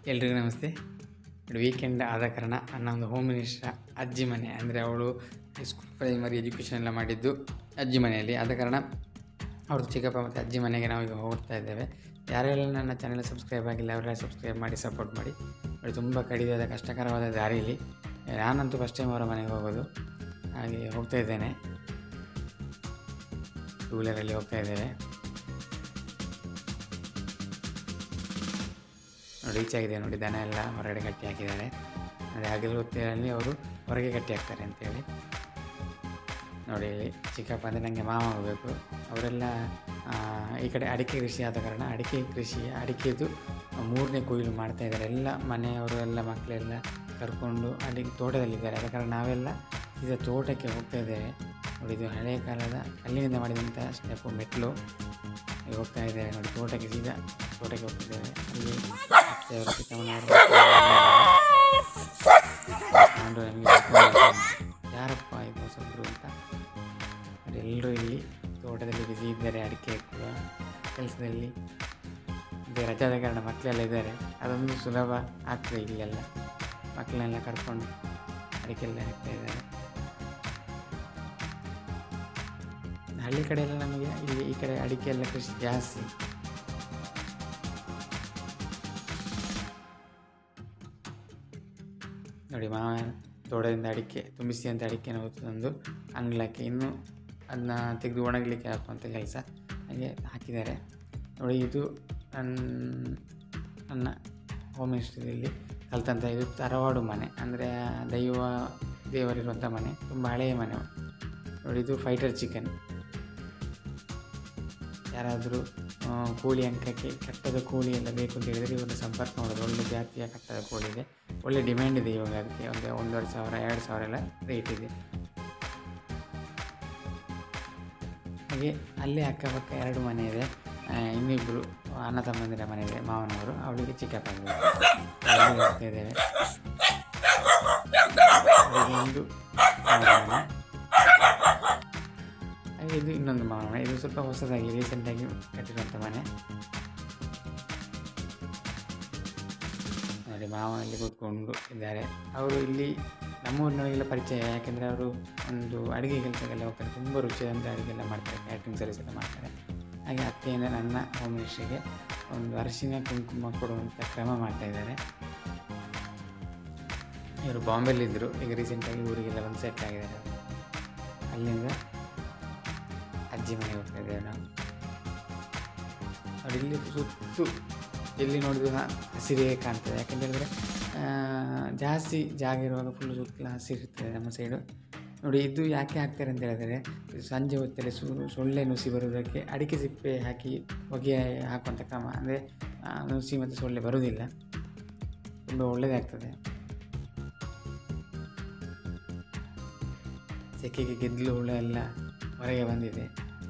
ಎಲ್ರಿಗೂ ನಮಸ್ತೆ ವೀಕೆಂಡ್ ಆದ ಕಾರಣ ನನ್ನ ಒಂದು ಹೋಮ್ ಮಿನಿಸ್ಟರ್ ಅಜ್ಜಿ ಮನೆ ಅಂದರೆ ಅವಳು ಸ್ಕೂಲ್ ಪ್ರೈಮರಿ ಎಜುಕೇಷನ್ ಎಲ್ಲ ಮಾಡಿದ್ದು ಅಜ್ಜಿ ಮನೆಯಲ್ಲಿ ಆದ ಕಾರಣ ಅವ್ರದ್ದು ಚಿಕ್ಕಪ್ಪ ಮತ್ತು ಅಜ್ಜಿ ಮನೆಗೆ ನಾವು ಈಗ ಹೋಗ್ತಾ ಇದ್ದೇವೆ ಯಾರೆಲ್ಲ ನನ್ನ ಚಾನೆಲ್ ಸಬ್ಸ್ಕ್ರೈಬ್ ಆಗಿಲ್ಲ ಅವರೆಲ್ಲ ಸಬ್ಸ್ಕ್ರೈಬ್ ಮಾಡಿ ಸಪೋರ್ಟ್ ಮಾಡಿ ಅವಳು ತುಂಬ ಕಡಿದಾದ ಕಷ್ಟಕರವಾದ ದಾರಿಯಲ್ಲಿ ನಾನಂತೂ ಫಸ್ಟ್ ಟೈಮ್ ಅವರ ಮನೆಗೆ ಹೋಗೋದು ಹಾಗೆ ಹೋಗ್ತಾ ಇದ್ದೇನೆ ಟೂ ವೀಲರಲ್ಲಿ ಹೋಗ್ತಾ ಇದ್ದೇವೆ ನೋಡಿ ರೀಚ್ ಆಗಿದೆ ನೋಡಿ ದನ ಎಲ್ಲ ಹೊರಗಡೆ ಕಟ್ಟಿ ಹಾಕಿದ್ದಾರೆ ಅದೇ ಹಗಲು ಹೊತ್ತಿನಲ್ಲಿ ಅವರು ಹೊರಗೆ ಕಟ್ಟಿ ಹಾಕ್ತಾರೆ ಅಂತೇಳಿ ನೋಡಿ ಇಲ್ಲಿ ಚಿಕ್ಕಪ್ಪ ಅಂದರೆ ನನಗೆ ಮಾವ ಆಗಬೇಕು ಅವರೆಲ್ಲ ಆ, ಈ ಕಡೆ ಅಡಿಕೆ ಕೃಷಿ ಆದ ಕಾರಣ ಅಡಿಕೆ ಕೃಷಿ ಅಡಿಕೆದು ಮೂರನೇ ಕೊಯ್ಲು ಮಾಡ್ತಾ ಇದ್ದಾರೆ ಎಲ್ಲ ಮನೆಯವರು ಎಲ್ಲ ಮಕ್ಕಳೆಲ್ಲ ಕರ್ಕೊಂಡು ಅಡಿಕೆ ತೋಟದಲ್ಲಿದ್ದಾರೆ ಆದ ಕಾರಣ ನಾವೆಲ್ಲ ಸೀದಾ ತೋಟಕ್ಕೆ ಹೋಗ್ತಾ ಇದ್ದೇವೆ ನೋಡಿ ಇದು ಹಳೆಯ ಕಾಲದ ಕಲ್ಲಿನಿಂದ ಮಾಡಿದಂಥ ಸ್ಟೆಪ್ಪು ಮೆಟ್ಲು ಈಗ ಹೋಗ್ತಾ ಇದ್ದೇವೆ ನೋಡಿ ತೋಟಕ್ಕೆ ಸೀದಾ ತೋಟಕ್ಕೆ ಹೋಗ್ತಿದ್ದೇವೆ ಅಲ್ಲಿ ಅತ್ತೆಯವರು ಚಿಕ್ಕಮ್ಮನವರು ನಾನು ನಮಗೆ ಯಾರಪ್ಪ ಇದು ಹೊಸಬ್ರು ಅಂತ ನೋಡಿ ಎಲ್ಲರೂ ಇಲ್ಲಿ ತೋಟದಲ್ಲಿ ಬಿಸಿ ಇದ್ದಾರೆ ಅಡಿಕೆ ಹಾಕುವ ಕೆಲಸದಲ್ಲಿ ಇದೆ ರಜಾದ ಕಾರಣ ಮಕ್ಕಳೆಲ್ಲ ಇದ್ದಾರೆ ಅದೊಂದು ಸುಲಭ ಆಗ್ತದೆ ಇಲ್ಲೆಲ್ಲ ಮಕ್ಕಳನ್ನೆಲ್ಲ ಕರ್ಕೊಂಡು ಅಡಿಕೆಲ್ಲ ಹಾಕ್ತಾ ಇದ್ದಾರೆ ಹಳ್ಳಿ ಕಡೆ ಎಲ್ಲ ನಮಗೆ ಇಲ್ಲಿ ಈ ಕಡೆ ಅಡಿಕೆ ಎಲ್ಲ ಕೃಷಿ ಜಾಸ್ತಿ ನೋಡಿ ಮಾವ ತೋಟದಿಂದ ಅಡಿಕೆ ತುಂಬಿಸಿ ಅಂತ ಅಡಿಕೆನ ಹೊತ್ತು ತಂದು ಅಂಗ್ಲಕ್ಕೆ ಇನ್ನು ಅದನ್ನ ತೆಗೆದು ಒಣಗಲಿಕ್ಕೆ ಹಾಕುವಂಥ ಕೆಲಸ ಹಾಗೆ ಹಾಕಿದ್ದಾರೆ ನೋಡಿ ಇದು ನನ್ನ ನನ್ನ ಹೋಮ್ ಮಿನಿಸ್ಟ್ರಿಯಲ್ಲಿ ಕಲ್ತಂಥ ಇದು ತರವಾಡು ಮನೆ ಅಂದರೆ ದೈವ ದೇವರಿರುವಂಥ ಮನೆ ತುಂಬ ಹಳೆಯ ಮನೆ ನೋಡಿ ಇದು ಫೈಟರ್ ಚಿಕನ್ ಯಾರಾದರೂ ಆ, ಕೋಳಿ ಅಂಕಕ್ಕೆ ಕಟ್ಟದ ಕೋಳಿ ಎಲ್ಲ ಬೇಕು ಅಂತ ಹೇಳಿದರೆ ಇವ್ರನ್ನ ಸಂಪರ್ಕ ಮಾಡೋದು ಒಳ್ಳೆ ಜಾತಿಯ ಕಟ್ಟದ ಕೋಳಿ ಇದೆ ಒಳ್ಳೆ ಡಿಮ್ಯಾಂಡ್ ಇದೆ ಇವಾಗ ಅದಕ್ಕೆ ಒಂದು ಒಂದೂವರೆ ಸಾವಿರ ಎರಡು ಸಾವಿರ ಎಲ್ಲ ರೇಟ್ ಇದೆ ಹಾಗೆ ಅಲ್ಲೇ ಅಕ್ಕಪಕ್ಕ ಎರಡು ಮನೆ ಇದೆ ಆ, ಇನ್ನಿಬ್ಬರು ಅಣ್ಣ ತಮ್ಮಂದಿರ ಮನೆ ಇದೆ ಮಾವನವರು ಅವಳಿಗೆ ಚಿಕ್ಕಪ್ಪ ಇದ್ದಾರೆ. ಅಲ್ಲಿ ಹೋಗ್ತಾ ಇದ್ದೇವೆ ಹಾಗೆ ಒಂದು ಮಾವನ ಮನೆ. ಹಾಗೆ ಇದು ಇನ್ನೊಂದು ಮಾವನ ಮನೆ ಇದು ಸ್ವಲ್ಪ ಹೊಸದಾಗಿ ರೀಸೆಂಟಾಗಿ ಕಟ್ಟಿರುವಂಥ ಮನೆ ನೋಡಿ ಮಾವ ಇಲ್ಲಿ ಕೂತ್ಕೊಂಡು ಇದ್ದಾರೆ ಅವರು ಇಲ್ಲಿ ನಮ್ಮೂರಿನವರಿಗೆಲ್ಲ ಪರಿಚಯ ಯಾಕೆಂದರೆ ಅವರು ಒಂದು ಅಡುಗೆ ಕೆಲಸಕ್ಕೆಲ್ಲ ಹೋಗ್ತಾರೆ ತುಂಬ ರುಚಿಯಾದಂಥ ಅಡುಗೆ ಎಲ್ಲ ಮಾಡ್ತಾರೆ ಕ್ಯಾಟ್ರಿಂಗ್ ಸರ್ವಿಸ್ ಎಲ್ಲ ಮಾಡ್ತಾರೆ ಹಾಗೆ ಅತ್ತೆಯಿಂದ ನನ್ನ ಹೋಮ್ ಮಿನಿಸ್ಟ್ರಿಗೆ ಒಂದು ಅರಿಶಿನ ಕುಂಕುಮ ಕೊಡುವಂಥ ಕ್ರಮ ಮಾಡ್ತಾ ಇದ್ದಾರೆ ಇವರು ಬಾಂಬೆಲಿದ್ದರು ಈಗ ರೀಸೆಂಟಾಗಿ ಊರಿಗೆಲ್ಲ ಒಂದು ಸೆಟ್ ಆಗಿದ್ದಾರೆ ಅಲ್ಲಿಂದ ಅಜ್ಜಿ ಮನೆಗೆ ಹೋಗ್ತಾ ಇದ್ದೇವೆ ನಾವು ನೋಡಿ ಇಲ್ಲಿ ಸುತ್ತು ಎಲ್ಲಿ ನೋಡಿದ್ರು ಹ- ಹಸಿರೇ ಕಾಣ್ತದೆ ಯಾಕಂತ ಹೇಳಿದ್ರೆ ಆ, ಜಾಸ್ತಿ ಜಾಗ ಇರುವಾಗ ಫುಲ್ ಸುತ್ತಲ ಹಸಿರಿರ್ತದೆ ನಮ್ಮ ಸೈಡು ನೋಡಿ ಇದು ಯಾಕೆ ಹಾಕ್ತಾರೆ ಅಂತ ಹೇಳಿದರೆ ಇದು ಸಂಜೆ ಹೊತ್ತಲ್ಲಿ ಸು ಸೊಳ್ಳೆ ನುಸಿ ಬರುವುದಕ್ಕೆ ಅಡಿಕೆ ಸಿಪ್ಪೆ ಹಾಕಿ ಹೊಗೆ ಹಾಕುವಂಥ ಕ್ರಮ ಅಂದರೆ ನುಸಿ ಮತ್ತು ಸೊಳ್ಳೆ ಬರುವುದಿಲ್ಲ ತುಂಬ ಒಳ್ಳೆಯದಾಗ್ತದೆ ಸೆಕೆಗೆ ಗೆದ್ದಲು ಹುಳ ಎಲ್ಲ ಹೊರಗೆ ಬಂದಿದೆ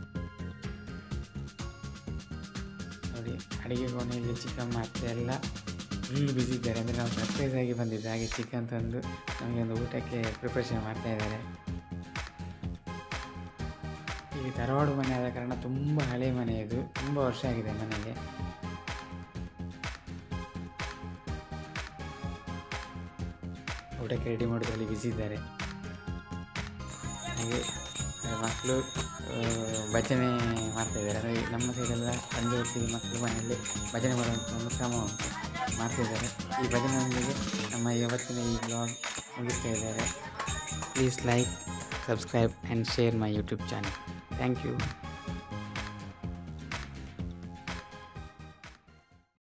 ನೋಡಿ ಅಡುಗೆ ಕೋಣೆಯಲ್ಲಿ ಚಿಕನ್ ಅತ್ತೆ ಎಲ್ಲ ಫುಲ್ ಬಿಸಿ ಇದ್ದಾರೆ ಅಂದರೆ ನಾವು ಸರ್ಪ್ರೈಸ್ ಆಗಿ ಬಂದಿದ್ದೆ ಹಾಗೆ ಚಿಕನ್ ತಂದು ನಮಗೆ ಒಂದು ಊಟಕ್ಕೆ ಪ್ರಿಪ್ರೇಷನ್ ಮಾಡ್ತಾ ಇದ್ದಾರೆ ಈಗ ತರವಾಡು ಮನೆ ಆದ ಕಾರಣ ತುಂಬ ಹಳೆ ಮನೆ ಇದು ತುಂಬ ವರ್ಷ ಆಗಿದೆ ಮನೆಗೆ ಊಟಕ್ಕೆ ರೆಡಿ ಮಾಡೋದ್ರಲ್ಲಿ ಬಿಸಿ ಇದ್ದಾರೆ ಹಾಗೆ ಮಕ್ಕಳು ಭಜನೆ ಮಾಡ್ತಾ ಇದ್ದಾರೆ ಅಂದರೆ ನಮ್ಮ ಸೈಡೆಲ್ಲ ಸಂಜೆ ಹೊತ್ತಿಗೆ ಮಕ್ಕಳು ಮನೆಯಲ್ಲಿ ಭಜನೆ ಮಾಡುವಂಥ ಒಂದು ಕ್ರಮ ಉಂಟು ಮಾಡ್ತಿದ್ದಾರೆ ಈ ಭಜನೆಯೊಂದಿಗೆ ನಮ್ಮ ಇವತ್ತಿನ ಈ ಬ್ಲಾಗ್ ಮುಗಿಸ್ತಾ ಇದ್ದಾರೆ please like subscribe and share my YouTube channel thank you